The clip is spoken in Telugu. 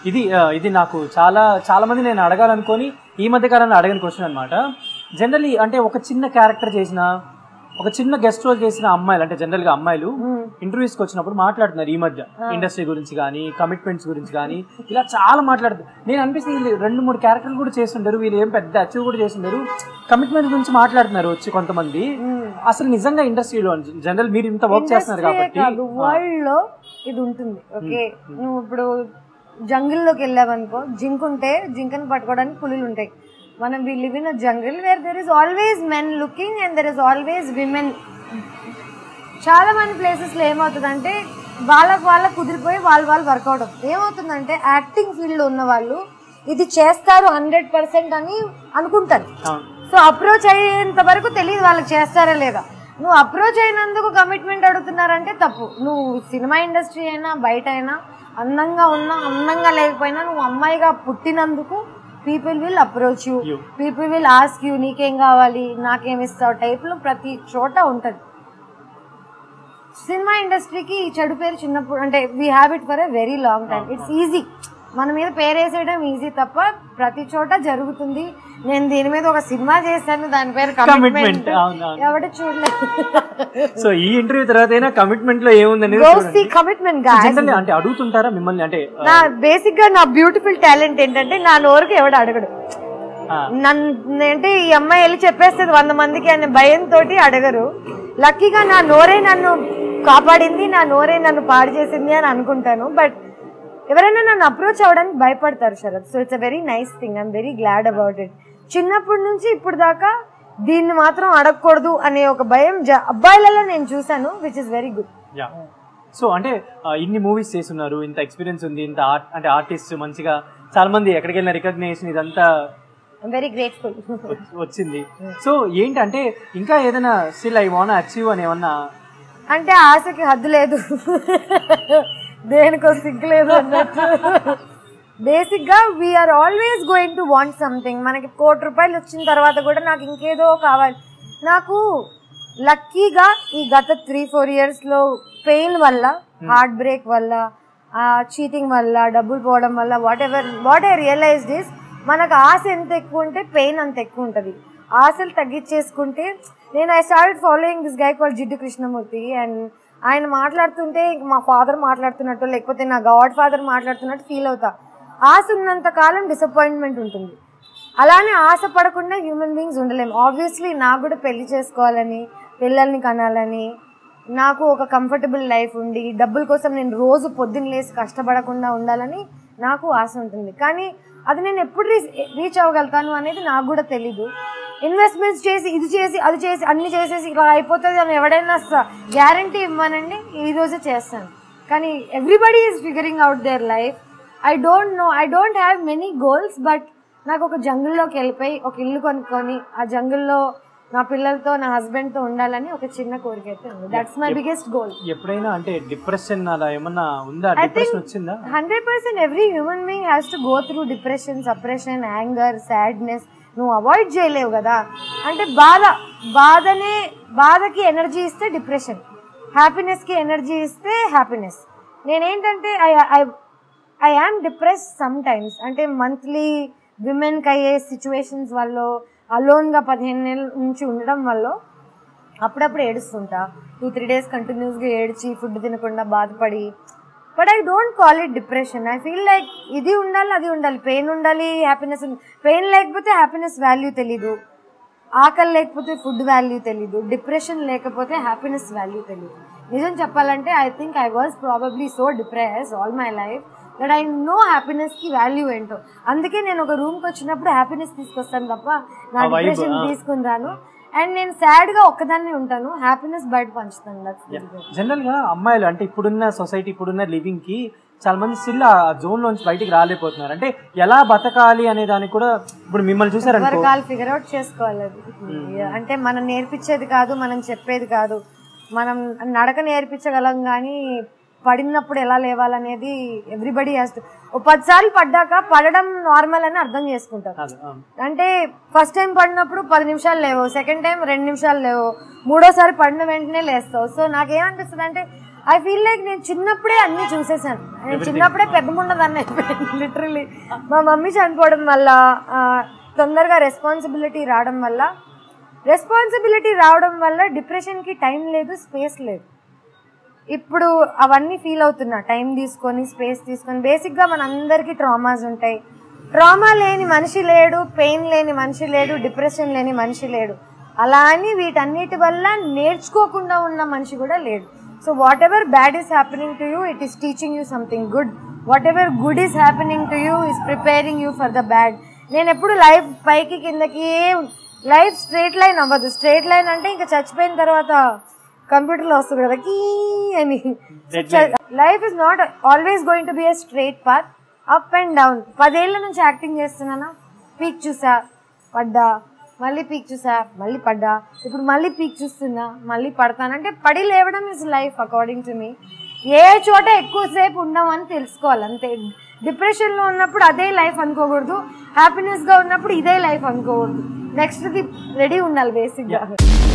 ఇది ఆ, ఇది నాకు చాలా చాలా మంది నేను అడగాలనుకొని ఈ మధ్య కాలంలో అడగని క్వశ్చన్ అనమాట జనరల్లీ అంటే ఒక చిన్న క్యారెక్టర్ చేసిన ఒక చిన్న గెస్ట్ రోల్ చేసిన అమ్మాయిలు అంటే జనరల్ గా అమ్మాయిలు ఇంటర్వ్యూస్కి వచ్చినప్పుడు మాట్లాడుతున్నారు ఈ మధ్య ఇండస్ట్రీ గురించి కానీ కమిట్మెంట్స్ గురించి కానీ ఇలా చాలా మాట్లాడుతారు నేను అనిపిస్తుంది వీళ్ళు రెండు మూడు క్యారెక్టర్లు కూడా చేస్తుంటారు వీళ్ళు ఏం పెద్ద అచీవ్ కూడా చేస్తుంటారు కమిట్మెంట్ గురించి మాట్లాడుతున్నారు వచ్చి కొంతమంది అసలు నిజంగా ఇండస్ట్రీలో జనరల్ మీరు ఇంత వర్క్ చేస్తున్నారు కాబట్టి కాదు వరల్డ్ లో ఇది ఉంటుంది ఓకే నువ్వు ఇప్పుడు జంగిల్లోకి వెళ్ళావనుకో జింక్ ఉంటే జింకని పట్టుకోవడానికి పులులు ఉంటాయి మనం we live in a jungle where there is always men looking and there is always women చాలా మంది ప్లేసెస్ లో ఏమవుతుందంటే వాళ్ళకు వాళ్ళకు కుదిరిపోయి వాళ్ళు వాళ్ళు వర్కౌట్ అవుతుంది ఏమవుతుందంటే యాక్టింగ్ ఫీల్డ్ లో ఉన్న వాళ్ళు ఇది చేస్తారు హండ్రెడ్ పర్సెంట్ అని అనుకుంటారు అవును. సో అప్రోచ్ అయ్యేంత వరకు తెలియదు వాళ్ళకి చేస్తారా లేదా నువ్వు అప్రోచ్ అయినందుకు కమిట్మెంట్ అడుగుతున్నారంటే తప్పు నువ్వు సినిమా ఇండస్ట్రీ అయినా బయట అయినా అందంగా ఉన్నా అందంగా లేకపోయినా నువ్వు అమ్మాయిగా పుట్టినందుకు people will approach you You. People will ask you నీకేం కావాలి నాకేం ఇస్తావు టైప్లో ప్రతి చోట ఉంటుంది సినిమా ఇండస్ట్రీకి ఈ చెడు పేరు చిన్నప్పుడు అంటే we have it for a very long time it's easy మన మీద పేరు వేసేయడం ఈజీ తప్ప ప్రతి చోట జరుగుతుంది నేను దీని మీద ఒక సినిమా చేశాను దాని పేరు Commitment. కమిట్మెంట్ అవును, అవును. ఎవడు చూడలేదు సో ఈ ఇంటర్వ్యూ తర్వాత అయినా కమిట్మెంట్ లో ఏముంది గో అనేది సీ కమిట్మెంట్ గా జనరల్ అంటే అడుగుతుంటారా మిమ్మల్ని అంటే ఆ, నా బేసిక్ గా నా బ్యూటిఫుల్ టాలెంట్ ఏంటంటే నా నోరుకి ఎవడు అడగడు ఆ, నన్ను అంటే ఈ అమ్మాయి వెళ్ళి చెప్పేస్తుంది వంద మందికి అనే భయంతో అడగరు లక్కీగా నా నోరే నన్ను కాపాడింది నా నోరే నన్ను పాడు చేసింది అని అనుకుంటాను బట్ ఎవరైనా నన్ను అప్రోచ్ అవ్వడానికి భయపడతారు Sharath so it's a very nice thing I'm very glad about it చిన్నప్పటి నుంచి ఇప్పుడు దాకా దీన్ని మాత్రం అడగకూడదు అనే ఒక భయం జ- అబ్బాయిలలో నేను చూసాను which is very good yeah so అంటే ఆ, ఇన్ని మూవీస్ చేస్తున్నారు ఇంత ఎక్స్పీరియన్స్ ఉంది ఇంత ఆర్ట్ అంటే ఆర్టిస్ట్ మంచిగా చాలా మంది ఎక్కడికి వెళ్ళిన రికగ్నేషన్ ఇదంతా ఐమ్ వెరీ గ్రేట్ఫుల్ వచ్చి- వచ్చింది సో ఏంటంటే ఇంకా ఏదైనా స్టిల్ ఐ వాన్ అచీవ్ అని ఏమన్నా అంటే ఆశకి హద్దు లేదు దేనికో సిగ్గు లేదు అన్నట్టు బేసిక్ గా we're always going to want something మనకి కోటి రూపాయలు వచ్చిన తర్వాత కూడా నాకు ఇంకేదో కావాలి నాకు లక్కీగా ఈ గత త్రీ ఫోర్ ఇయర్స్ లో పెయిన్ వల్ల హార్ట్ బ్రేక్ వల్ల చీటింగ్ వల్ల డబ్బులు పోవడం వల్ల whatever what I realise is మనకు ఆశ ఎంత ఎక్కువ ఉంటే పెయిన్ అంత ఎక్కువ ఉంటుంది ఆశలు తగ్గించేసుకుంటే నేను I start following this guy call Jiddu Krishnamurti and ఆయన మాట్లాడుతుంటే ఇంక మా ఫాదర్ మాట్లాడుతున్నట్టు లేకపోతే నా గాడ్ ఫాదర్ మాట్లాడుతున్నట్టు ఫీల్ అవుతా ఆశ ఉన్నంత కాలం డిసప్పాయింట్మెంట్ ఉంటుంది అలానే ఆశ పడకుండా హ్యూమన్ బీయింగ్స్ ఉండలేము ఆబ్వియస్లీ నాకు కూడా పెళ్లి చేసుకోవాలని పిల్లల్ని కనాలని నాకు ఒక కంఫర్టబుల్ లైఫ్ ఉండి డబ్బుల కోసం నేను రోజు పొద్దున్న లేసి కష్టపడకుండా ఉండాలని నాకు ఆశ ఉంటుంది కానీ అది నేను ఎప్పుడు రీచ్ రీచ్ అవ్వగలుగుతాను అనేది నాకు కూడా తెలీదు ఇన్వెస్ట్మెంట్స్ చేసి ఇది చేసి అది చేసి అన్ని చేసేసి ఇలా అయిపోతుంది అని ఎవడైనా గ్యారంటీ ఇవ్వనండి ఈ రోజే చేస్తాను కానీ everybody is figuring out their life I don't know I don't have many goals but నాకు ఒక జంగిల్లోకి వెళ్ళిపోయి ఒక ఇల్లు కొనుక్కొని ఆ జంగిల్లో నా పిల్లలతో నా హస్బెండ్తో ఉండాలని ఒక చిన్న కోరిక అయితే ఉంది దట్స్ మై బిగ్గెస్ట్ గోల్ ఎప్పుడైనా అంటే డిప్రెషన్ అలా ఏమన్నా ఉందా డిప్రెషన్ వచ్చిందా hundred percent every human being has to go through depression suppression anger sadness నువ్వు అవాయిడ్ చేయలేవు కదా అంటే బాధ బాధనే బాధకి ఎనర్జీ ఇస్తే డిప్రెషన్ హ్యాపీనెస్కి ఎనర్జీ ఇస్తే హ్యాపీనెస్ నేనేంటంటే I I I am depress sometimes అంటే మంత్లీ విమెన్కి అయ్యే సిచ్యువేషన్స్ వల్ల అలోన్గా పదిహేను నెలల నుంచి ఉండడం వల్ల అప్పుడప్పుడు ఏడుస్తుంటా టూ త్రీ డేస్ కంటిన్యూస్గా ఏడ్చి ఫుడ్ తినకుండా బాధపడి but I don't call it depression I feel like ఇది ఉండాలి అది ఉండాలి పెయిన్ ఉండాలి హ్యాపీనెస్ పెయిన్ లేకపోతే హ్యాపీనెస్ వాల్యూ తెలీదు ఆకలి లేకపోతే ఫుడ్ వాల్యూ తెలీదు డిప్రెషన్ లేకపోతే హ్యాపీనెస్ వాల్యూ తెలీదు నిజం చెప్పాలంటే I think I was probably so depress all my life that I know happiness కి వాల్యూ ఏంటో అందుకే నేను ఒక రూమ్ కి వచ్చినప్పుడు హ్యాపీనెస్ తీసుకొస్తాను తప్ప నా ఆ vibe, డిప్రెషన్ ఆ. తీసుకుని రాను అండ్ నేను సాడ్ గా ఒక్కదాన్ని ఉంటాను హ్యాపీనెస్ బయట పంచుతాను that's the reason. జనరల్ గా అమ్మాయిలు అంటే ఇప్పుడున్న సొసైటీ ఇప్పుడున్న లివింగ్ కి చాలా మంది స్టిల్ ఆ జోన్ లోంచి బయటికి రాలేకపోతున్నారు అంటే ఎలా బతకాలి అనే దానికి కూడా ఇప్పుడు మిమ్మల్ని చూసారనుకో వర్గాలు ఫిగర్ అవుట్ చేసుకోవాలి అది అంటే మనం నేర్పించేది కాదు మనం చెప్పేది కాదు మనం నడక నేర్పించగలం కానీ పడినప్పుడు ఎలా లేవాలనేది ఎవ్రీబడి హ్యాస్ ఓ పదిసార్లు పడ్డాక పడడం నార్మల్ అని అర్థం చేసుకుంటారు అదే, ఆ. అంటే ఫస్ట్ టైం పడినప్పుడు పది నిమిషాలు లేవు సెకండ్ టైం రెండు నిమిషాలు లేవు మూడోసారి పడిన వెంటనే లేస్తావు సో నాకేమనిపిస్తుంది అంటే ఐ ఫీల్ లైక్ నేను చిన్నప్పుడే అన్ని చూసేసాను నేను చిన్నప్పుడే పెద్ద ఉండదాన్ని అయిపోయాను లిటరలీ మా మమ్మీ చనిపోవడం వల్ల ఆ, తొందరగా రెస్పాన్సిబిలిటీ రావడం వల్ల రెస్పాన్సిబిలిటీ రావడం వల్ల డిప్రెషన్కి టైం లేదు స్పేస్ లేదు ఇప్పుడు అవన్నీ ఫీల్ అవుతున్నా టైం తీసుకొని స్పేస్ తీసుకొని బేసిక్గా మన అందరికీ ట్రామాస్ ఉంటాయి ట్రామా లేని మనిషి లేడు పెయిన్ లేని మనిషి లేడు డిప్రెషన్ లేని మనిషి లేడు అలా అని వీటన్నిటి వల్ల నేర్చుకోకుండా ఉన్న మనిషి కూడా లేడు so whatever bad is happening to you it is teaching you something good whatever good is happening to you is preparing you for the bad నేను ఎప్పుడు లైఫ్ పైకి కిందకి లైఫ్ స్ట్రేట్ లైన్ అవ్వదు స్ట్రేట్ లైన్ అంటే ఇంకా చచ్చిపోయిన తర్వాత కంప్యూటర్లో వస్తుంది కదా కీ అని life is not always going to be a straight path up and down పదేళ్ల నుంచి యాక్టింగ్ చేస్తున్నానా పీక్ చూసా పడ్డా మళ్ళీ పీక్ చూసా మళ్ళీ పడ్డా ఇప్పుడు మళ్ళీ పీక్ చూస్తున్నా మళ్ళీ పడతానంటే పడి లేవడం is life according to me ఏ చోట ఎక్కువసేపు ఉండమని తెలుసుకోవాలి అంతే డిప్రెషన్లో ఉన్నప్పుడు అదే లైఫ్ అనుకోకూడదు హ్యాపీనెస్గా ఉన్నప్పుడు ఇదే లైఫ్ అనుకోకూడదు నెక్స్ట్ది రెడీ ఉండాలి బేసిక్గా